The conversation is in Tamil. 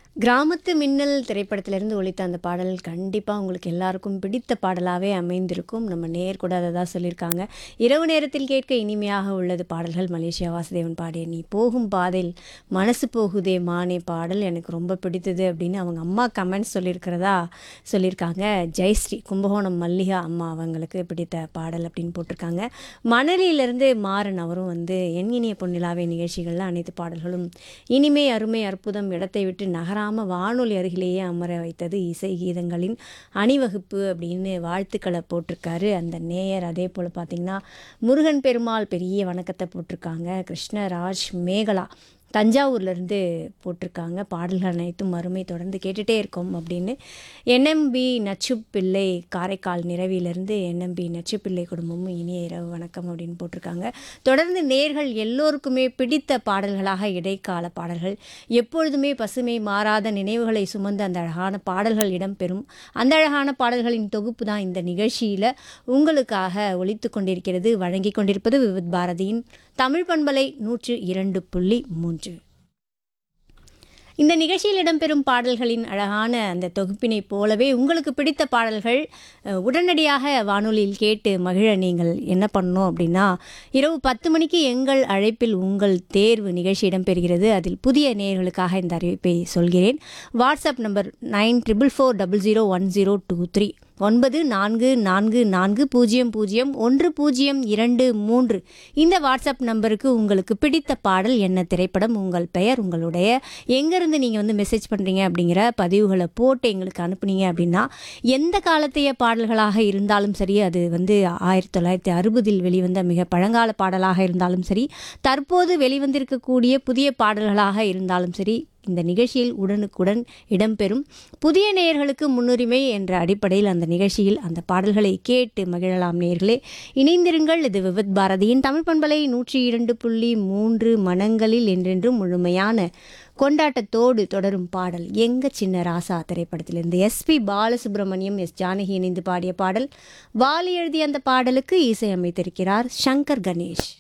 கிராமத்து மின்னல் திரைப்படத்திலிருந்து ஒலித்த அந்த பாடல் கண்டிப்பாக உங்களுக்கு எல்லாருக்கும் பிடித்த பாடலாகவே அமைந்திருக்கும் நம்ம நேர் கூட அதை தான் சொல்லியிருக்காங்க இரவு நேரத்தில் கேட்க இனிமையாக உள்ளது பாடல்கள் மலேசியா வாசுதேவன் பாடிய நீ போகும் பாதையில் மனசு போகுதே மானே பாடல் எனக்கு ரொம்ப பிடித்தது அப்படின்னு அவங்க அம்மா கமெண்ட்ஸ் சொல்லியிருக்கிறதா சொல்லியிருக்காங்க ஜெயஸ்ரீ கும்பகோணம் மல்லிகா அம்மா அவங்களுக்கு பிடித்த பாடல் அப்படின்னு போட்டிருக்காங்க மணலியிலிருந்து மாறன் அவரும் வந்து என் இனிய பொன்னிலாவே நிகழ்ச்சிகளில் அனைத்து பாடல்களும் இனிமை அருமை அற்புதம் இடத்தை விட்டு நகராம வானொலி அருகிலேயே அமர வைத்தது இசை கீதங்களின் அணிவகுப்பு அப்படின்னு வாழ்த்துக்களை போட்டிருக்காரு அந்த நேயர் அதே போல் பார்த்திங்கன்னா முருகன் பெருமாள் பெரிய வணக்கத்தை போட்டிருக்காங்க கிருஷ்ணராஜ் மேகலா தஞ்சாவூர்லேருந்து போட்டிருக்காங்க பாடல்கள் அனைத்தும் அருமை தொடர்ந்து கேட்டுகிட்டே இருக்கோம் அப்படின்னு என்எம்பி நச்சுப்பிள்ளை காரைக்கால் நிறவியிலிருந்து என்எம்பி நச்சுப்பிள்ளை குடும்பமும் இனிய இரவு வணக்கம் அப்படின்னு போட்டிருக்காங்க தொடர்ந்து நேர்கள் எல்லோருக்குமே பிடித்த பாடல்களாக இடைக்கால பாடல்கள் எப்பொழுதுமே பசுமை மாறாத நினைவுகளை சுமந்து அந்த அழகான பாடல்கள் இடம்பெறும் அந்த அழகான பாடல்களின் தொகுப்பு தான் இந்த நிகழ்ச்சியில் உங்களுக்காக ஒலித்து கொண்டிருக்கிறது வழங்கி கொண்டிருப்பது விவித் பாரதியின் தமிழ் பண்பலை நூற்று இரண்டு புள்ளி மூன்று இந்த நிகழ்ச்சியில் இடம்பெறும் பாடல்களின் அழகான அந்த தொகுப்பினைப் போலவே உங்களுக்கு பிடித்த பாடல்கள் அஹ், உடனடியாக வானொலியில் கேட்டு மகிழ நீங்கள் என்ன பண்ணணும் அப்படின்னா இரவு பத்து மணிக்கு எங்கள் அழைப்பில் உங்கள் தேர்வு நிகழ்ச்சி இடம்பெறுகிறது அதில் புதிய நேயர்களுக்காக இந்த அறிவிப்பை சொல்கிறேன் WhatsApp number nine triple four double zero one zero two three ஒன்பது நான்கு நான்கு நான்கு பூஜ்ஜியம் பூஜ்ஜியம் ஒன்று பூஜ்ஜியம் இரண்டு மூன்று இந்த வாட்ஸ்அப் நம்பருக்கு உங்களுக்கு பிடித்த பாடல் என்ன திரைப்படம் உங்கள் பெயர் உங்களுடைய எங்கேருந்து நீங்கள் வந்து மெசேஜ் பண்ணுறீங்க அப்படிங்கிற பதிவுகளை போட்டு எங்களுக்கு அனுப்புனீங்க அப்படின்னா எந்த காலத்தைய பாடல்களாக இருந்தாலும் சரி அது வந்து ஆயிரத்தி தொள்ளாயிரத்தி அறுபதில் வெளிவந்த மிக பழங்கால பாடலாக இருந்தாலும் சரி தற்போது வெளிவந்திருக்கக்கூடிய புதிய பாடல்களாக இருந்தாலும் சரி இந்த நிகழ்ச்சியில் உடனுக்குடன் இடம்பெறும் புதிய நேயர்களுக்கு முன்னுரிமை என்ற அடிப்படையில் அந்த நிகழ்ச்சியில் அந்த பாடல்களை கேட்டு மகிழலாம் நேயர்களே இணைந்திருங்கள் இது விவித் பாரதியின் தமிழ் பண்பலை நூற்றி இரண்டு புள்ளி மூன்று மனங்களில் என்றென்றும் முழுமையான கொண்டாட்டத்தோடு தொடரும் பாடல் எங்க சின்ன ராசா திரைப்படத்திலிருந்து எஸ்பி பாலசுப்ரமணியம் எஸ் ஜானகி இணைந்து பாடிய பாடல் வாலி எழுதிய அந்த பாடலுக்கு இசையமைத்திருக்கிறார் சங்கர் கணேஷ்